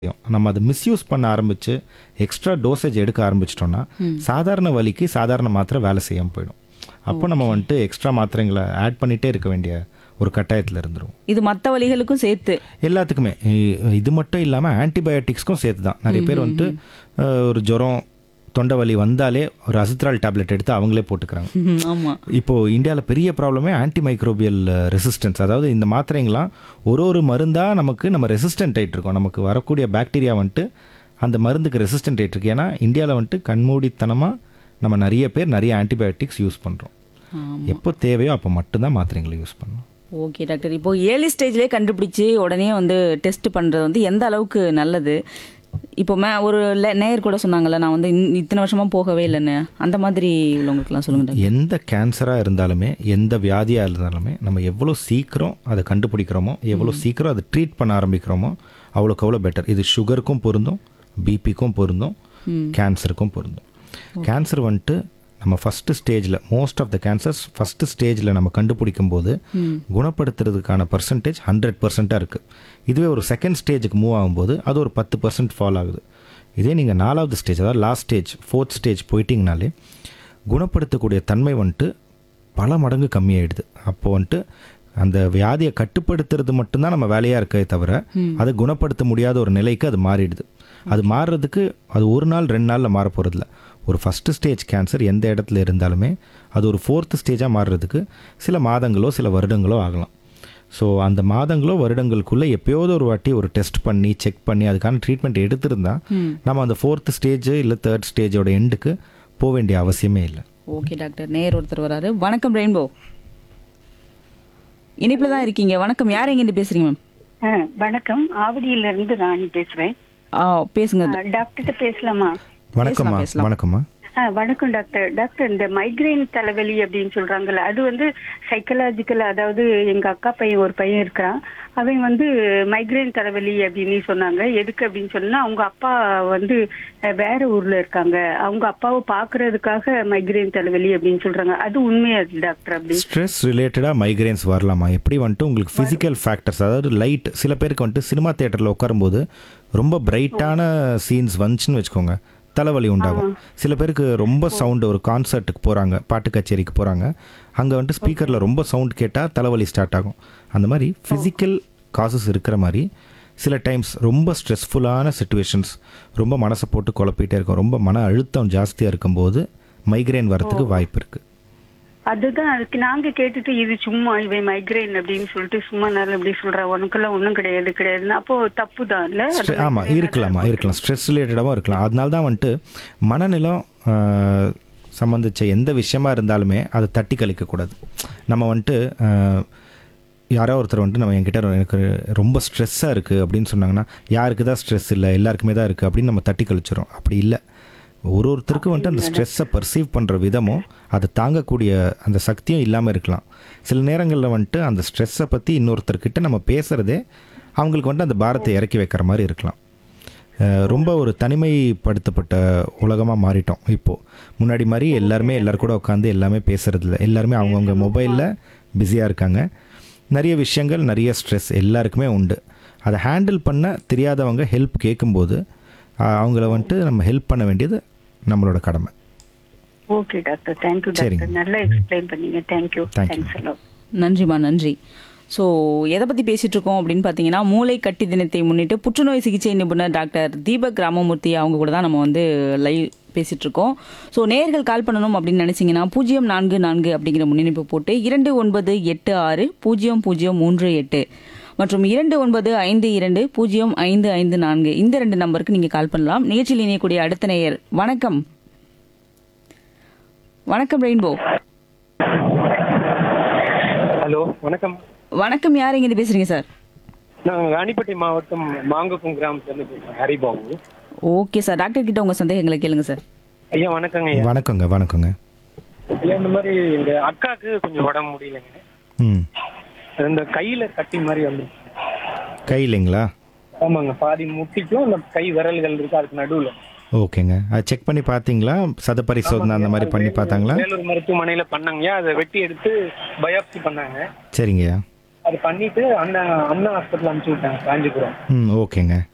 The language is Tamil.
நம்ம அதை மிஸ்யூஸ் பண்ண ஆரம்பிச்சு எக்ஸ்ட்ரா டோசேஜ் எடுக்க ஆரம்பிச்சிட்டோம்னா சாதாரண வலிக்கு சாதாரண மாத்திரை வேலை செய்யாமல் போயிடும் அப்போ நம்ம வந்துட்டு எக்ஸ்ட்ரா மாத்திரைங்களை ஆட் பண்ணிட்டே இருக்க வேண்டிய ஒரு கட்டாயத்தில் இருந்துரும் இது மற்ற வழிகளுக்கும் சேர்த்து எல்லாத்துக்குமே இ- இது மட்டும் இல்லாமல் ஆன்டிபயோட்டிக்ஸ்க்கும் சேர்த்து தான் நிறைய பேர் வந்துட்டு அஹ், ஒரு ஜுரம் தொண்டை வலி வந்தாலே ஒரு அசித்ரால் டேப்லெட் எடுத்து அவங்களே போட்டுக்கிறாங்க ம்ஹும், ஆமா இப்போ இந்தியாவில் பெரிய ப்ராப்ளமே ஆன்டி மைக்ரோபியல் ரெசிஸ்டன்ஸ் அதாவது இந்த மாத்திரைங்களாம் ஒரு ஒரு மருந்தாக நமக்கு நம்ம ரெசிஸ்டன்ட் ஆயிட்டு இருக்கோம் நமக்கு வரக்கூடிய பாக்டீரியா வந்துட்டு அந்த மருந்துக்கு ரெசிஸ்டன்ட் ஆயிட்டு இருக்கு ஏன்னா இந்தியாவில் வந்துட்டு கண்மூடித்தனமாக நம்ம நிறைய பேர் நிறைய ஆன்டிபயோட்டிக்ஸ் யூஸ் பண்ணுறோம் ஆமா. எப்போ தேவையோ அப்போ மட்டும்தான் மாத்திரைங்களை யூஸ் பண்ணணும் ஓகே டாக்டர் இப்போ ஏர்லி ஸ்டேஜ்லேயே கண்டுபிடிச்சி உடனே வந்து டெஸ்ட் பண்ணுறது வந்து எந்த அளவுக்கு நல்லது இப்போ மே ஒரு le- நேயர் கூட சொன்னாங்கல்ல நான் வந்து இன்- இத்தனை வருஷமா போகவே இல்லைன்னு அந்த மாதிரி உள்ளவங்களுக்குலாம் சொல்லுங்க டாக்டர் எந்த கேன்சராக இருந்தாலுமே எந்த வியாதியாக இருந்தாலுமே நம்ம எவ்வளோ சீக்கிரம் அதை கண்டுபிடிக்கிறோமோ எவ்வளோ சீக்கிரம் அதை ட்ரீட் பண்ண ஆரம்பிக்கிறோமோ அவ்வளோக்கு அவ்வளோ பெட்டர் இது சுகருக்கும் பொருந்தும் பிபிக்கும் பொருந்தும் கேன்சருக்கும் பொருந்தும் கேன்சர் வந்துட்டு நம்ம ஃபஸ்ட்டு ஸ்டேஜில் most of the cancers first ஸ்டேஜில் நம்ம கண்டுபிடிக்கும் போது குணப்படுத்துறதுக்கான பர்சன்டேஜ் ஹண்ட்ரட் பர்சண்ட்டாக இருக்குது இதுவே ஒரு செகண்ட் ஸ்டேஜுக்கு மூவ் ஆகும்போது அது ஒரு பத்து பர்சன்ட் ஃபால் ஆகுது இதே நீங்கள் நாலாவது ஸ்டேஜ் அதாவது லாஸ்ட் ஸ்டேஜ் ஃபோர்த் ஸ்டேஜ் போயிட்டீங்கனாலே குணப்படுத்தக்கூடிய தன்மை வந்துட்டு பல மடங்கு கம்மியாயிடுது அப்போ வந்துட்டு அந்த வியாதியை கட்டுப்படுத்துறது மட்டும்தான் நம்ம வேலையாக இருக்கே தவிர அதை குணப்படுத்த முடியாத ஒரு நிலைக்கு அது மாறிடுது அது மாறுறதுக்கு அது ஒரு நாள் ரெண்டு நாளில் மாற போகிறதில்ல ஒரு ஃபஸ்ட்டு ஸ்டேஜ் கேன்சர் எந்த இடத்துல இருந்தாலுமே அது ஒரு ஃபோர்த்து ஸ்டேஜாக மாறுறதுக்கு சில மாதங்களோ சில வருடங்களோ ஆகலாம் ஸோ அந்த மாதங்களோ வருடங்களுக்குள்ளே எப்போயாவது ஒரு வாட்டி ஒரு டெஸ்ட் பண்ணி செக் பண்ணி அதுக்கான ட்ரீட்மெண்ட் எடுத்திருந்தா நம்ம அந்த ஃபோர்த்து ஸ்டேஜ் இல்லை தேர்ட் ஸ்டேஜோட எண்டுக்கு போக வேண்டிய அவசியமே இல்லை ஓகே டாக்டர் நேயர் ஒருத்தர் வராரு வணக்கம் ரெயின்போ இனிப்பில் தான் இருக்கீங்க வணக்கம் யார் எங்கேருந்து பேசுறீங்க மேம் ஆ, வணக்கம் ஆவடியில இருந்து ராணி பேசுறேன் ஆ பேசுங்க ஆ, டாக்டர்கிட்ட பேசலாமா வணக்கம்மா பேசலாம். வணக்கம்மா ஆ, வணக்கம் டாக்டர் டாக்டர் இந்த மைக்ரைன் தலைவலி அப்படின்னு சொல்றாங்கல்ல அது வந்து சைக்கலாஜிக்கல் அதாவது எங்க அக்கா பையன் ஒரு பையன் இருக்கிறான் அவன் வந்து மைக்ரைன் தலைவலி அப்படின்னு சொன்னாங்க எதுக்கு அப்படின்னு சொன்னா அவங்க அப்பா வந்து அஹ், வேற ஊர்ல இருக்காங்க அவங்க அப்பாவை பாக்குறதுக்காக மைக்ரைன் தலைவலி அப்படின்னு சொல்றாங்க அது உண்மையா டாக்டர் அப்படி ஸ்ட்ரெஸ் ரிலேட்டடாக மைக்ரைன்ஸ் வரலாமா எப்படி வந்துட்டு உங்களுக்கு ஃபிசிக்கல் ஃபேக்டர்ஸ் அதாவது லைட் சில பேருக்கு வந்துட்டு சினிமா தேட்டரில் உட்காரும்போது ரொம்ப பிரைட்டான சீன்ஸ் வந்துச்சுன்னு வச்சுக்கோங்க தலைவலி உண்டாகும் சில பேருக்கு ரொம்ப சவுண்டு ஒரு கான்சர்ட்டுக்கு போகிறாங்க பாட்டு கச்சேரிக்கு போகிறாங்க அங்கே வந்துட்டு ஸ்பீக்கரில் ரொம்ப சவுண்ட் கேட்டால் தலைவலி ஸ்டார்ட் ஆகும் அந்த மாதிரி ஃபிசிக்கல் காசஸ் இருக்கிற மாதிரி சில டைம்ஸ் ரொம்ப ஸ்ட்ரெஸ்ஃபுல்லான சுச்சுவேஷன்ஸ் ரொம்ப மனசை போட்டு குழப்பிட்டே இருக்கும் ரொம்ப மன அழுத்தம் ஜாஸ்தியாக இருக்கும்போது மைக்ரைன் வரத்துக்கு வாய்ப்பு இருக்குது அதுதான் அதுக்கு நாங்க கேட்டுட்டு இது சும்மா இவன் மைக்ரைன் அப்படின்னு சொல்லிட்டு சும்மா நாள் இப்படி சொல்ற உனக்கெல்லாம் ஒண்ணும் கிடையாது கிடையாதுன்னு அப்போ தப்பு தான் இல்ல அது ஆமாம் இருக்கலாமா இருக்கலாம் ஸ்ட்ரெஸ் ரிலேட்டடாகவும் இருக்கலாம் அதனால தான் வந்துட்டு மனநிலம் ஆஹ், சம்மந்திச்ச எந்த விஷயமா இருந்தாலுமே அதை தட்டி கழிக்கக்கூடாது நம்ம வந்துட்டு ஆஹ், யாரோ ஒருத்தர் வந்துட்டு நம்ம என்கிட்ட எனக்கு ரொம்ப ஸ்ட்ரெஸ்ஸாக இருக்குது அப்படின்னு சொன்னாங்கன்னா யாருக்கு தான் ஸ்ட்ரெஸ் இல்லை எல்லாருக்குமே தான் இருக்குது அப்படின்னு நம்ம தட்டி கழிச்சிடும் அப்படி இல்லை ஒரு ஒருத்தருக்கும் வந்துட்டு அந்த ஸ்ட்ரெஸ்ஸை பர்சீவ் பண்ணுற விதமும் அதை தாங்கக்கூடிய அந்த சக்தியும் இல்லாமல் இருக்கலாம் சில நேரங்களில் வந்துட்டு அந்த ஸ்ட்ரெஸ்ஸை பற்றி இன்னொருத்தர்கிட்ட நம்ம பேசுகிறதே அவங்களுக்கு வந்துட்டு அந்த பாரத்தை இறக்கி வைக்கிற மாதிரி இருக்கலாம் அஹ் ரொம்ப ஒரு தனிமைப்படுத்தப்பட்ட உலகமாக மாறிட்டோம் இப்போது முன்னாடி மாதிரி எல்லாருமே எல்லார் கூட உட்காந்து எல்லாமே பேசுறது இல்ல எல்லாருமே அவங்கவுங்க மொபைலில் பிஸியாக இருக்காங்க நிறைய விஷயங்கள் நிறைய ஸ்ட்ரெஸ் எல்லாருக்குமே உண்டு அதை ஹேண்டில் பண்ண தெரியாதவங்க ஹெல்ப் கேட்கும்போது அஹ் அவங்கள வந்துட்டு நம்ம ஹெல்ப் பண்ண வேண்டியது நம்மளோட கடமை ஓகே டாக்டர் தேங்க்யூ சரிங்க. டாக்டர் நல்லா எக்ஸ்பிளைன் பண்ணீங்க தேங்க்யூ Thank you. தேங்க்ஸ் எல்லாம் நன்றிம்மா நன்றி ஸோ எதை பற்றி பேசிகிட்டு இருக்கோம் அப்படின்னு பார்த்தீங்கன்னா மூளை கட்டி தினத்தை முன்னிட்டு புற்றுநோய் சிகிச்சை நிபுணர் டாக்டர் தீபக் ராமமூர்த்தி அவங்க கூட தான் நம்ம வந்து லைவ் பேசிகிட்டு இருக்கோம் ஸோ நேர்கள் கால் பண்ணணும் அப்படின்னு நினச்சிங்கன்னா பூஜ்ஜியம் நான்கு நான்கு அப்படிங்கிற முன்னிணைப்பு போட்டு இரண்டு ஒன்பது எட்டு ஆறு பூஜ்ஜியம் பூஜ்ஜியம் மூன்று எட்டு மற்றும் இரண்டு ஒன்பது ஐந்து இரண்டு பூஜ்ஜியம் ஐந்து ஐந்து நான்கு இந்த ரெண்டு நம்பருக்கு நீங்கள் கால் பண்ணலாம் நிகழ்ச்சியில் இணையக்கூடிய அடுத்த நேயர் வணக்கம் வணக்கம் ரெயின்போ ஹலோ வணக்கம் வணக்கம் யார் இங்கே பேசுகிறீங்க சார் நான் ராணிப்பட்டி மாவட்டம் மாங்குப்பம் கிராமத்துலேருந்து பேசுகிறேன் ஹரிபாபு ஓகே சார் டாக்டர் கிட்ட உங்க சந்தேகங்களை கேளுங்க சார் ஐயா வணக்கங்க ஐயா வணக்கங்க வணக்கங்க ஐயா இந்த மாதிரி எங்க அக்காவுக்கு கொஞ்சம் உடம்பு முடியலைங்க ம் இந்த கையில கட்டி மாதிரி வந்து கை இல்லைங்களா ஆமாங்க பாதி முட்டிக்கும் அந்த கை விரல்கள் இருக்கு அதுக்கு நடுவுல ஓகேங்க அது செக் பண்ணி பார்த்தீங்களா சத பரிசோதனை அந்த மாதிரி பண்ணி பார்த்தாங்களா வேலூர் மருத்துவமனையில பண்ணாங்கய்யா அதை வெட்டி எடுத்து பயாப்சி பண்ணாங்க சரிங்கய்யா அது பண்ணிட்டு அண்ணா அண்ணா ஹாஸ்பிட்டல் அனுப்பிச்சு விட்டாங்க காஞ்சிபுரம் ம் ஓகேங்க